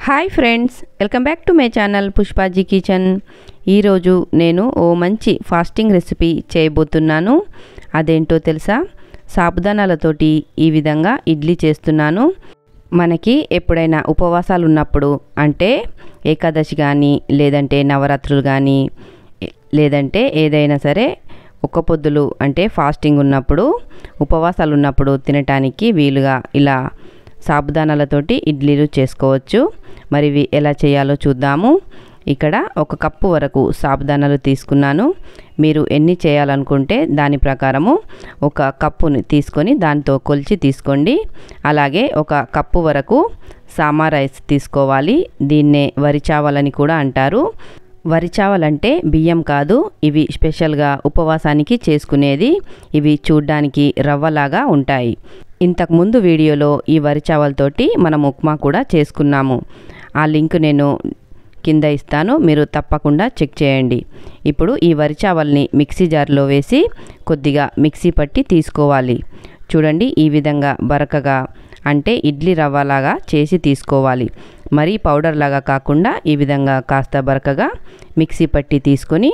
hi friends welcome back to my channel Pushpa ji kitchen ఈరోజు నేను ఓ మంచి ఫాస్టింగ్ రెసిపీ చేయబోతున్నాను అదేంటో తెలుసా సాబుదానాలతోటి ఈ విధంగా ఇడ్లీ చేస్తున్నాను మనకి ఎప్పుడైనా ఉపవాసాలు ఉన్నప్పుడు అంటే ఏకాదశి కానీ లేదంటే నవరాత్రులు కానీ లేదంటే ఏదైనా సరే ఒక్క పొద్దులు అంటే ఫాస్టింగ్ ఉన్నప్పుడు ఉపవాసాలు ఉన్నప్పుడు తినటానికి వీలుగా ఇలా సాబుదానాలతోటి ఇడ్లీలు చేసుకోవచ్చు మరి ఇవి ఎలా చేయాలో చూద్దాము ఇక్కడ ఒక కప్పు వరకు సాబుదానాలు తీసుకున్నాను మీరు ఎన్ని చేయాలనుకుంటే దాని ప్రకారము ఒక కప్పుని తీసుకొని దాంతో కొలిచి తీసుకోండి అలాగే ఒక కప్పు వరకు సామా రైస్ తీసుకోవాలి దీన్నే వరి చావలని కూడా అంటారు వరి చావలంటే బియ్యం కాదు ఇవి స్పెషల్గా ఉపవాసానికి చేసుకునేది ఇవి చూడ్డానికి రవ్వలాగా ఉంటాయి ఇంతకుముందు వీడియోలో ఈ వరి చావలతోటి మనం ఉప్మా కూడా చేసుకున్నాము ఆ లింక్ నేను కింద ఇస్తాను మీరు తప్పకుండా చెక్ చేయండి ఇప్పుడు ఈ వరి చావల్ని మిక్సీ జార్లో వేసి కొద్దిగా మిక్సీ పట్టి తీసుకోవాలి చూడండి ఈ విధంగా బరకగా అంటే ఇడ్లీ రవ్వలాగా చేసి తీసుకోవాలి మరీ పౌడర్ లాగా కాకుండా ఈ విధంగా కాస్త బరకగా మిక్సీ పట్టి తీసుకొని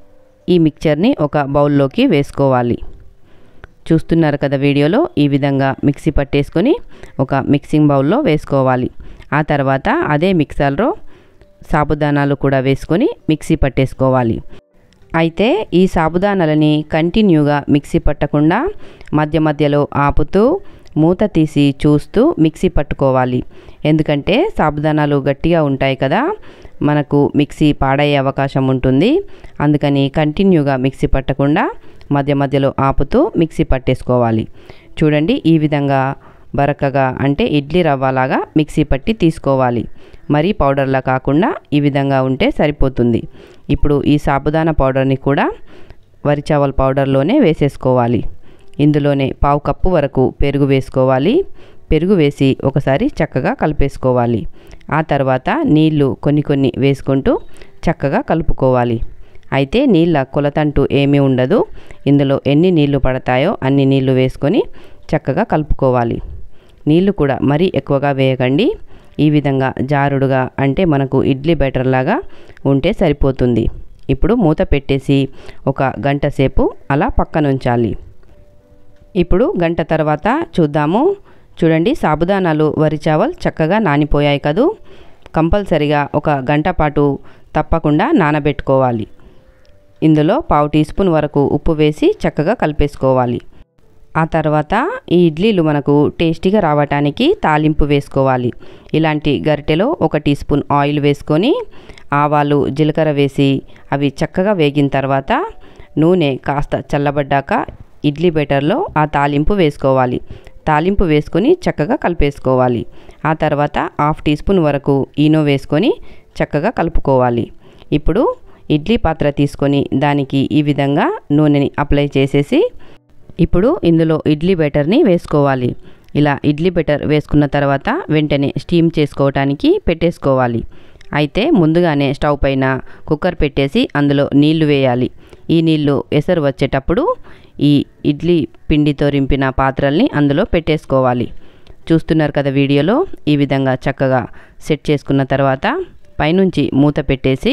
ఈ మిక్చర్ని ఒక బౌల్లోకి వేసుకోవాలి చూస్తున్నారు కదా వీడియోలో ఈ విధంగా మిక్సీ పట్టేసుకొని ఒక మిక్సింగ్ బౌల్లో వేసుకోవాలి ఆ తర్వాత అదే మిక్సర్లో సాబుదానాలు కూడా వేసుకొని మిక్సీ పట్టేసుకోవాలి అయితే ఈ సాబుదానాలని కంటిన్యూగా మిక్సీ పట్టకుండా మధ్య మధ్యలో ఆపుతూ మూత తీసి చూస్తూ మిక్సీ పట్టుకోవాలి ఎందుకంటే సాబుదానాలు గట్టిగా ఉంటాయి కదా మనకు మిక్సీ పాడయ్యే అవకాశం ఉంటుంది అందుకని కంటిన్యూగా మిక్సీ పట్టకుండా మధ్య మధ్యలో ఆపుతూ మిక్సీ పట్టేసుకోవాలి చూడండి ఈ విధంగా బరకగా అంటే ఇడ్లీ రవ్వలాగా మిక్సీ పట్టి తీసుకోవాలి మరీ పౌడర్లా కాకుండా ఈ విధంగా ఉంటే సరిపోతుంది ఇప్పుడు ఈ సాబుదానా పౌడర్ని కూడా వరి చావల్ పౌడర్లోనే వేసేసుకోవాలి ఇందులోనే పావు కప్పు వరకు పెరుగు వేసుకోవాలి పెరుగు వేసి ఒకసారి చక్కగా కలిపేసుకోవాలి ఆ తర్వాత నీళ్లు కొన్ని కొన్ని వేసుకుంటూ చక్కగా కలుపుకోవాలి అయితే నీళ్ళ కొలతంటూ ఏమీ ఉండదు ఇందులో ఎన్ని నీళ్లు పడతాయో అన్ని నీళ్లు వేసుకొని చక్కగా కలుపుకోవాలి నీళ్లు కూడా మరీ ఎక్కువగా వేయకండి ఈ విధంగా జారుడుగా అంటే మనకు ఇడ్లీ బెటర్ లాగా ఉంటే సరిపోతుంది ఇప్పుడు మూత పెట్టేసి ఒక గంట సేపు అలా పక్కనుంచాలి ఇప్పుడు గంట తర్వాత చూద్దాము చూడండి సాబుదానాలు వరి చావల్ చక్కగా నానిపోయాయి కదూ కంపల్సరిగా ఒక గంట పాటు తప్పకుండా నానబెట్టుకోవాలి ఇందులో పావు టీ స్పూన్ వరకు ఉప్పు వేసి చక్కగా కలిపేసుకోవాలి ఆ తర్వాత ఈ ఇడ్లీలు మనకు టేస్టీగా రావటానికి తాలింపు వేసుకోవాలి ఇలాంటి గరిటెలో ఒక టీ స్పూన్ ఆయిల్ వేసుకొని ఆవాలు జీలకర్ర వేసి అవి చక్కగా వేగిన తర్వాత నూనె కాస్త చల్లబడ్డాక ఇడ్లీ బెటర్లో ఆ తాలింపు వేసుకోవాలి తాలింపు వేసుకొని చక్కగా కలిపేసుకోవాలి ఆ తర్వాత హాఫ్ టీ స్పూన్ వరకు ఈనో వేసుకొని చక్కగా కలుపుకోవాలి ఇప్పుడు ఇడ్లీ పాత్ర తీసుకొని దానికి ఈ విధంగా నూనెని అప్లై చేసేసి ఇప్పుడు ఇందులో ఇడ్లీ బెటర్ని వేసుకోవాలి ఇలా ఇడ్లీ బెటర్ వేసుకున్న తర్వాత వెంటనే స్టీమ్ చేసుకోవటానికి పెట్టేసుకోవాలి అయితే ముందుగానే స్టవ్ పైన కుక్కర్ పెట్టేసి అందులో నీళ్లు వేయాలి ఈ నీళ్లు ఎసరు వచ్చేటప్పుడు ఈ ఇడ్లీ పిండితో రింపిన పాత్రల్ని అందులో పెట్టేసుకోవాలి చూస్తున్నారు కదా వీడియోలో ఈ విధంగా చక్కగా సెట్ చేసుకున్న తర్వాత పైనుంచి మూత పెట్టేసి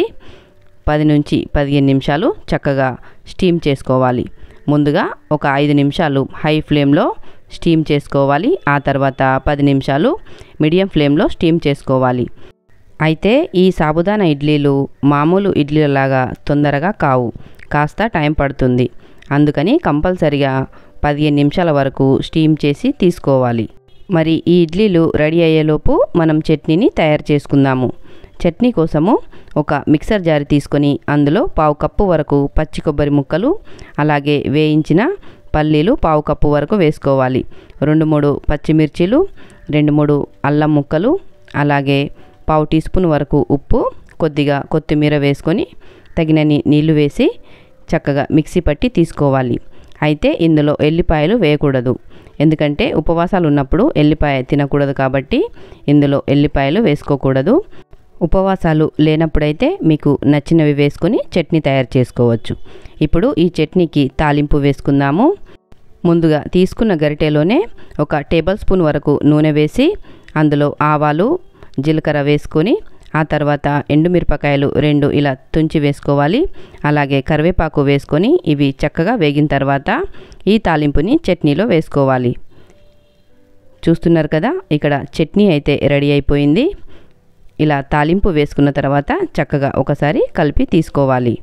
పది నుంచి పదిహేను నిమిషాలు చక్కగా స్టీమ్ చేసుకోవాలి ముందుగా ఒక ఐదు నిమిషాలు హై ఫ్లేమ్లో స్టీమ్ చేసుకోవాలి ఆ తర్వాత పది నిమిషాలు మీడియం ఫ్లేమ్లో స్టీమ్ చేసుకోవాలి అయితే ఈ సాబుదానా ఇడ్లీలు మామూలు ఇడ్లీలాగా తొందరగా కావు కాస్త టైం పడుతుంది అందుకని కంపల్సరిగా పదిహేను నిమిషాల వరకు స్టీమ్ చేసి తీసుకోవాలి మరి ఈ ఇడ్లీలు రెడీ అయ్యేలోపు మనం చట్నీని తయారు చేసుకుందాము చట్నీ కోసము ఒక మిక్సర్ జారి తీసుకొని అందులో పావు కప్పు వరకు పచ్చి కొబ్బరి ముక్కలు అలాగే వేయించిన పల్లీలు పావు కప్పు వరకు వేసుకోవాలి రెండు మూడు పచ్చిమిర్చీలు రెండు మూడు అల్లం ముక్కలు అలాగే పావు టీ స్పూన్ వరకు ఉప్పు కొద్దిగా కొత్తిమీర వేసుకొని తగినన్ని నీళ్లు వేసి చక్కగా మిక్సీ పట్టి తీసుకోవాలి అయితే ఇందులో ఎల్లిపాయలు వేయకూడదు ఎందుకంటే ఉపవాసాలు ఉన్నప్పుడు ఎల్లిపాయ తినకూడదు కాబట్టి ఇందులో ఎల్లిపాయలు వేసుకోకూడదు ఉపవాసాలు లేనప్పుడైతే మీకు నచ్చినవి వేసుకొని చట్నీ తయారు చేసుకోవచ్చు ఇప్పుడు ఈ చట్నీకి తాలింపు వేసుకుందాము ముందుగా తీసుకున్న గరిటెలోనే ఒక టేబుల్ స్పూన్ వరకు నూనె వేసి అందులో ఆవాలు జీలకర్ర వేసుకొని ఆ తర్వాత ఎండుమిరపకాయలు రెండు ఇలా తుంచి వేసుకోవాలి అలాగే కరివేపాకు వేసుకొని ఇవి చక్కగా వేగిన తర్వాత ఈ తాలింపుని చట్నీలో వేసుకోవాలి చూస్తున్నారు కదా ఇక్కడ చట్నీ అయితే రెడీ అయిపోయింది ఇలా తాలింపు వేసుకున్న తర్వాత చక్కగా ఒకసారి కలిపి తీసుకోవాలి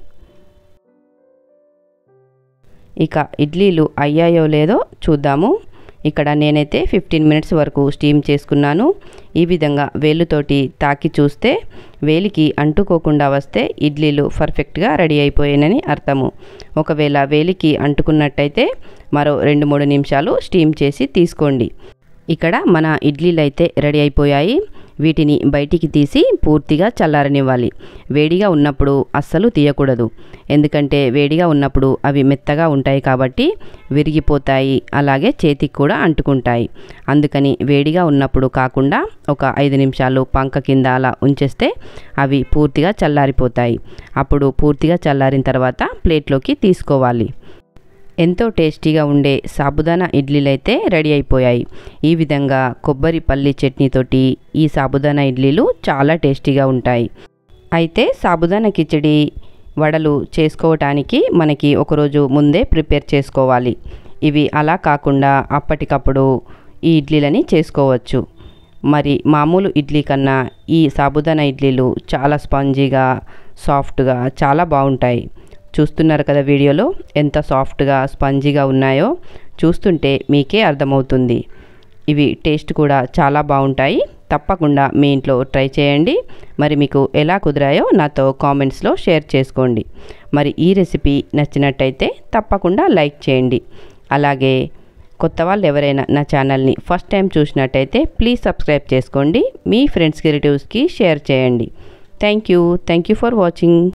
ఇక ఇడ్లీలు అయ్యాయో లేదో చూద్దాము ఇక్కడ నేనైతే ఫిఫ్టీన్ మినిట్స్ వరకు స్టీమ్ చేసుకున్నాను ఈ విధంగా వేలుతోటి తాకి చూస్తే వేలికి అంటుకోకుండా వస్తే ఇడ్లీలు పర్ఫెక్ట్గా రెడీ అయిపోయానని అర్థము ఒకవేళ వేలికి అంటుకున్నట్టయితే మరో రెండు మూడు నిమిషాలు స్టీమ్ చేసి తీసుకోండి ఇక్కడ మన ఇడ్లీలు అయితే రెడీ అయిపోయాయి వీటిని బయటికి తీసి పూర్తిగా చల్లారనివ్వాలి వేడిగా ఉన్నప్పుడు అస్సలు తీయకూడదు ఎందుకంటే వేడిగా ఉన్నప్పుడు అవి మెత్తగా ఉంటాయి కాబట్టి విరిగిపోతాయి అలాగే చేతికి కూడా అంటుకుంటాయి అందుకని వేడిగా ఉన్నప్పుడు కాకుండా ఒక ఐదు నిమిషాలు పంక కింద అలా ఉంచేస్తే అవి పూర్తిగా చల్లారిపోతాయి అప్పుడు పూర్తిగా చల్లారిన తర్వాత ప్లేట్లోకి తీసుకోవాలి ఎంతో టేస్టీగా ఉండే సాబుదానా ఇడ్లీలు అయితే రెడీ అయిపోయాయి ఈ విధంగా కొబ్బరి పల్లి చట్నీతోటి ఈ సాబుదానా ఇడ్లీలు చాలా టేస్టీగా ఉంటాయి అయితే సాబుదానా కిచడి వడలు చేసుకోవటానికి మనకి ఒకరోజు ముందే ప్రిపేర్ చేసుకోవాలి ఇవి అలా కాకుండా అప్పటికప్పుడు ఈ ఇడ్లీలని చేసుకోవచ్చు మరి మామూలు ఇడ్లీ కన్నా ఈ సాబుదానా ఇడ్లీలు చాలా స్పాంజీగా సాఫ్ట్గా చాలా బాగుంటాయి చూస్తున్నారు కదా వీడియోలో ఎంత సాఫ్ట్గా స్పంజీగా ఉన్నాయో చూస్తుంటే మీకే అర్థమవుతుంది ఇవి టేస్ట్ కూడా చాలా బాగుంటాయి తప్పకుండా మీ ఇంట్లో ట్రై చేయండి మరి మీకు ఎలా కుదిరాయో నాతో కామెంట్స్లో షేర్ చేసుకోండి మరి ఈ రెసిపీ నచ్చినట్టయితే తప్పకుండా లైక్ చేయండి అలాగే కొత్త వాళ్ళు ఎవరైనా నా ఛానల్ని ఫస్ట్ టైం చూసినట్టయితే ప్లీజ్ సబ్స్క్రైబ్ చేసుకోండి మీ ఫ్రెండ్స్కి రిలేటివ్స్కి షేర్ చేయండి thank you thank you for watching